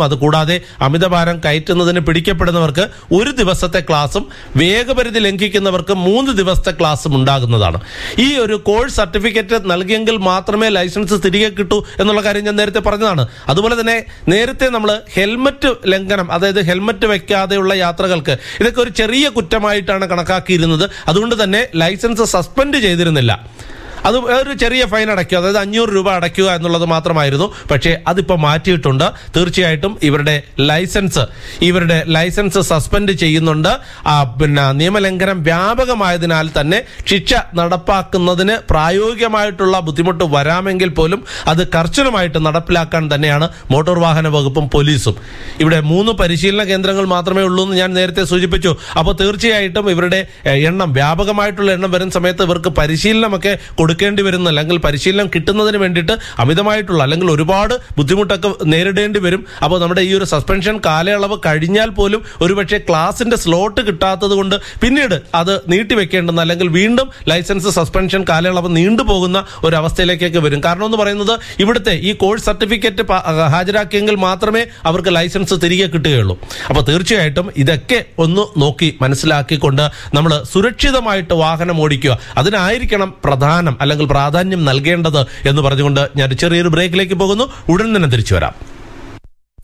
അതുകൂടാതെ അമിതഭാരം കയറ്റുന്നതിന് പിടിക്കപ്പെടുന്നവർക്ക് ഒരു ദിവസത്തെ ക്ലാസും വേഗപരിധി ലംഘിക്കുന്നവർക്ക് മൂന്ന് ദിവസത്തെ ക്ലാസും ഉണ്ടാകുന്നതാണ് ഈ ഒരു കോഴ്സ് സർട്ടിഫിക്കറ്റ് നൽകിയെങ്കിൽ മാത്രമേ ലൈസൻസ് തിരികെ കിട്ടൂ എന്നുള്ള കാര്യം ഞാൻ നേരത്തെ പറഞ്ഞതാണ് അതുപോലെ തന്നെ നേരത്തെ നമ്മൾ ഹെൽമറ്റ് ലംഘനം അതായത് ഹെൽമറ്റ് വെക്കാതെയുള്ള യാത്രകൾക്ക് ഇതൊക്കെ ഒരു ചെറിയ കുറ്റമായിട്ടാണ് കണക്കാക്കിയിരുന്നത് അതുകൊണ്ട് തന്നെ ലൈസൻസ് സസ്പെൻഡ് ചെയ്തിരുന്നില്ല അത് ഒരു ചെറിയ ഫൈൻ അടയ്ക്കുക അതായത് അഞ്ഞൂറ് രൂപ അടയ്ക്കുക എന്നുള്ളത് മാത്രമായിരുന്നു പക്ഷേ അതിപ്പോൾ മാറ്റിയിട്ടുണ്ട് തീർച്ചയായിട്ടും ഇവരുടെ ലൈസൻസ് ഇവരുടെ ലൈസൻസ് സസ്പെൻഡ് ചെയ്യുന്നുണ്ട് ആ, പിന്നെ നിയമലംഘനം വ്യാപകമായതിനാൽ തന്നെ ശിക്ഷ നടപ്പാക്കുന്നതിന് പ്രായോഗികമായിട്ടുള്ള ബുദ്ധിമുട്ട് വരാമെങ്കിൽ പോലും അത് കർശനമായിട്ട് നടപ്പിലാക്കാൻ തന്നെയാണ് മോട്ടോർ വാഹന വകുപ്പും പോലീസും ഇവിടെ മൂന്ന് പരിശീലന കേന്ദ്രങ്ങൾ മാത്രമേ ഉള്ളൂ എന്ന് ഞാൻ നേരത്തെ സൂചിപ്പിച്ചു അപ്പോൾ തീർച്ചയായിട്ടും ഇവരുടെ എ, എണ്ണം വ്യാപകമായിട്ടുള്ള എണ്ണം വരുന്ന സമയത്ത് ഇവർക്ക് പരിശീലനമൊക്കെ കൊടുക്കേണ്ടി വരുന്ന അല്ലെങ്കിൽ പരിശീലനം കിട്ടുന്നതിന് വേണ്ടിയിട്ട് അമിതമായിട്ടുള്ള അല്ലെങ്കിൽ ഒരുപാട് ബുദ്ധിമുട്ടൊക്കെ നേരിടേണ്ടി വരും അപ്പോൾ നമ്മുടെ ഈ ഒരു സസ്പെൻഷൻ കാലയളവ് കഴിഞ്ഞാൽ പോലും ഒരുപക്ഷെ ക്ലാസിന്റെ സ്ലോട്ട് കിട്ടാത്തത് കൊണ്ട് പിന്നീട് അത് നീട്ടിവെക്കേണ്ടുന്ന അല്ലെങ്കിൽ വീണ്ടും ലൈസൻസ് സസ്പെൻഷൻ കാലയളവ് നീണ്ടുപോകുന്ന ഒരു അവസ്ഥയിലേക്കൊക്കെ വരും കാരണം എന്ന് പറയുന്നത് ഇവിടുത്തെ ഈ കോഴ്സ് സർട്ടിഫിക്കറ്റ് പ- ഹാജരാക്കിയെങ്കിൽ മാത്രമേ അവർക്ക് ലൈസൻസ് തിരികെ കിട്ടുകയുള്ളൂ അപ്പോൾ തീർച്ചയായിട്ടും ഇതൊക്കെ ഒന്ന് നോക്കി മനസ്സിലാക്കിക്കൊണ്ട് നമ്മൾ സുരക്ഷിതമായിട്ട് വാഹനം ഓടിക്കുക അതിനായിരിക്കണം പ്രധാനം അല്ലെങ്കിൽ പ്രാധാന്യം നൽകേണ്ടത് എന്ന് പറഞ്ഞുകൊണ്ട് ഞാൻ ചെറിയൊരു ബ്രേക്കിലേക്ക് പോകുന്നു ഉടൻ തന്നെ തിരിച്ചു വരാം